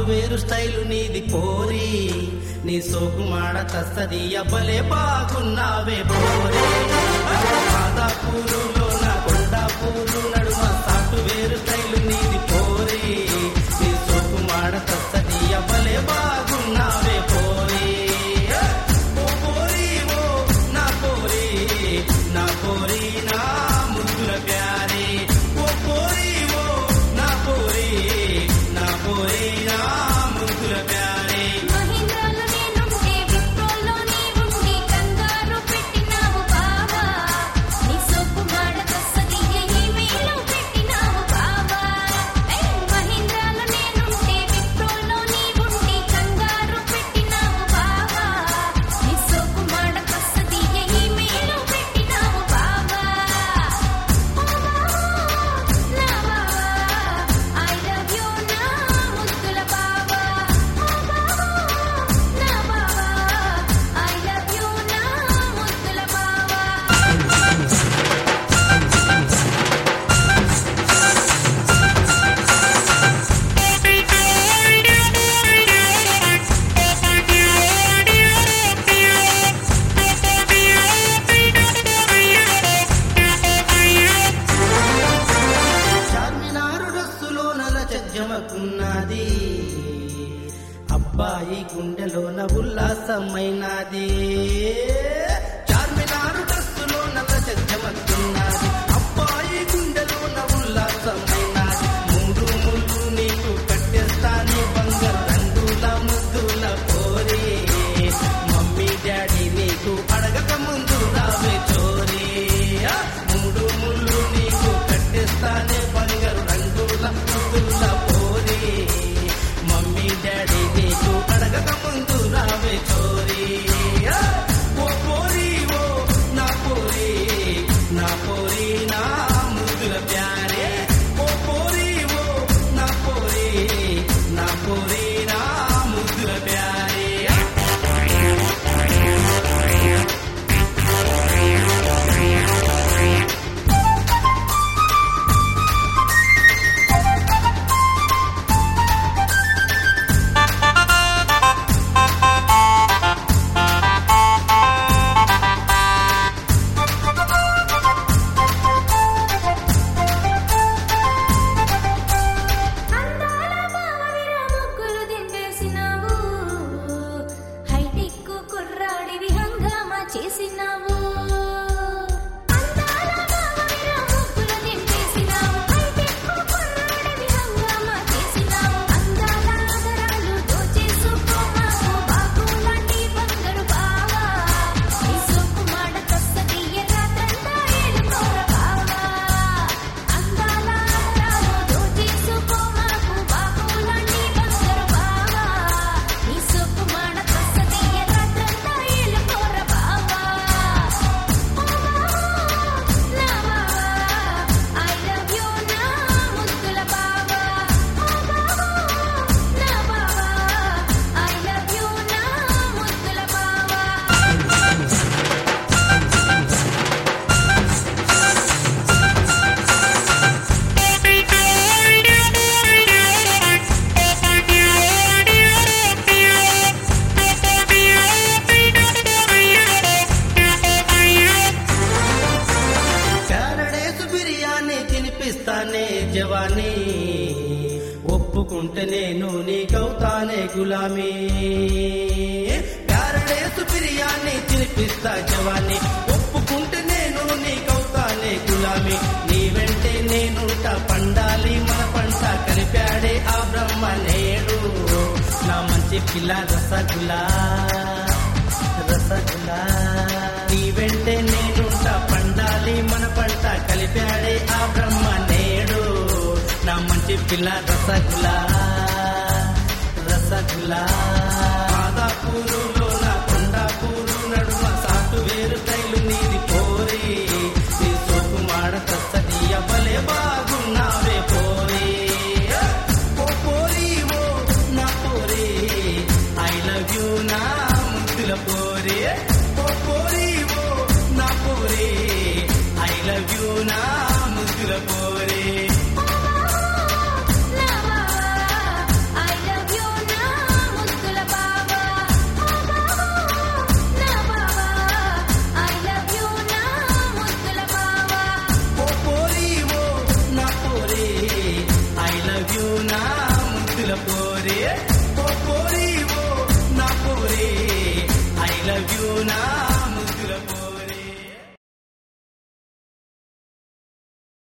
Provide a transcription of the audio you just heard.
వేరు స్టైలు నీది పోరి నీ సోకు మాడ తస్తది అబ్బలే బాగున్నావే పోరి మాదాపూరులో నా కొండాపూరు నడుమ సాటు వేరు స్టైలు నీది పోరి నీ సోకు మాడ తస్తది అబ్బలే బాగున్నావే పోరి ఓ పోరి ఓ నా పోరి నా పోరి నా ముద్దుల ప్యారే ఓ పోరి ఓ నా పోరి నా పోరి నా ముద్దుల ప్యారే మహీంద్రాలో నేనుంటే విప్రోలో నీవుండి కంగారు పెట్టినావు బావా నీ సొక్కు మాడ కస్తది ఈమెయిల్లో పెట్టినావు బావా ఏయ్ మహీంద్రాలో నేనుంటే విప్రోలో నీవుండి కంగారు పెట్టినావు బావా నీ సొక్కు మాడ కస్తది ఈమెయిల్లో పెట్టినావు బావా నా బావా ఐ లవ్ యు నా ముద్దుల బావా నా బావా ఐ లవ్ యు నా ముద్దుల బావా చార్మినారు రస్సులో నల చజ్జమకున్నది అబ్బాయి గుండెలోన ఉల్లాసమైనది చార్మినారు రస్సులో నల చజ్జమకున్నది అబ్బాయి గుండెలోన ఉల్లాసమైనది మూడు ముళ్ళు నీకు కట్టేస్తానే బంగారు రంగుల ముద్దుల పోరే మమ్మీ డాడీ నీకు అడగక ముందు రావే చోరీ ఆ, మూడు ముళ్ళు నీకు కట్టేస్తానే బంగారు రంగుల ముద్దుల పోరే మమ్మీ డాడీ నీకు అడగక ముందు రావే చోరీ ఆ, ఓ పోరి ఓ నా పోరి నా పోరి నా ముద్దుల ప్యారే ఓ పోరి ఓ నా పోరి నా పోరి నా ముద్దుల ప్యారే అందాల బావిర ముగ్గులు దింపేసినావు హైటెక్ కుర్రాడివి హంగామా చేసినావు అందాల బావిర ముగ్గులు దింపేసినావు హైటెక్ కుర్రాడివి హంగామా చేసినావు అందాల ఆదరాలు దోచేసుకోమాకు బాగులాంటి బంగారు బావా నీ సొక్కు మాడ కస్తది రాత్రంతా ఏడుకోర బావా అందాల ఆదరాలు దోచేసుకోమాకు బాగులాంటి బంగారు బావా నీ సొక్కు మాడ కస్తది రాత్రంతా ఏడుకోర బావా నా బావా ఐ లవ్ యు నా ముద్దుల బావా నా బావా ఐ లవ్ యు నా ముద్దుల బావా ప్యారడేసు బిర్యానీ తినిపిస్తానే జవానీ ఒప్పుకుంటే నేను నీకవుతానే గులామీ ప్యారడేసు బిర్యానీ తినిపిస్తా జవానీ ఒప్పుకుంటే నేను నీకవుతానే గులామీ నీ వెంటే నేనుంట పండాలి మన పంట కలిపాడే ఆ బ్రహ్మ నేడు నా మంచి పిల్ల రసగులా రసగులా నీ వెంటే నేనుంట పండాలి మన పంట కలిపాడే ఆ బ్రహ్మ నేడు నా మంచి పిల్ల రసగులా రసగులా మాదాపూరులో నా కొండాపూరు నడుమ సాటు వేరు తైలు నీది పోరి నీ సోకు మాడ తస్తది అవ్వలే బాగున్నావే పోరి ఓ పోరి ఓ నా పోరి ఐ లవ్ యూ నా ముద్దుల పోరి ఓ పోరి ఓ నా పోరి ఐ లవ్ యూ నా ముద్దుల పోరి నా బావా I love you love you నా ముద్దుల పోరే ఓ పోరి ఓ నా పోరే ఐ లవ్ యూ నా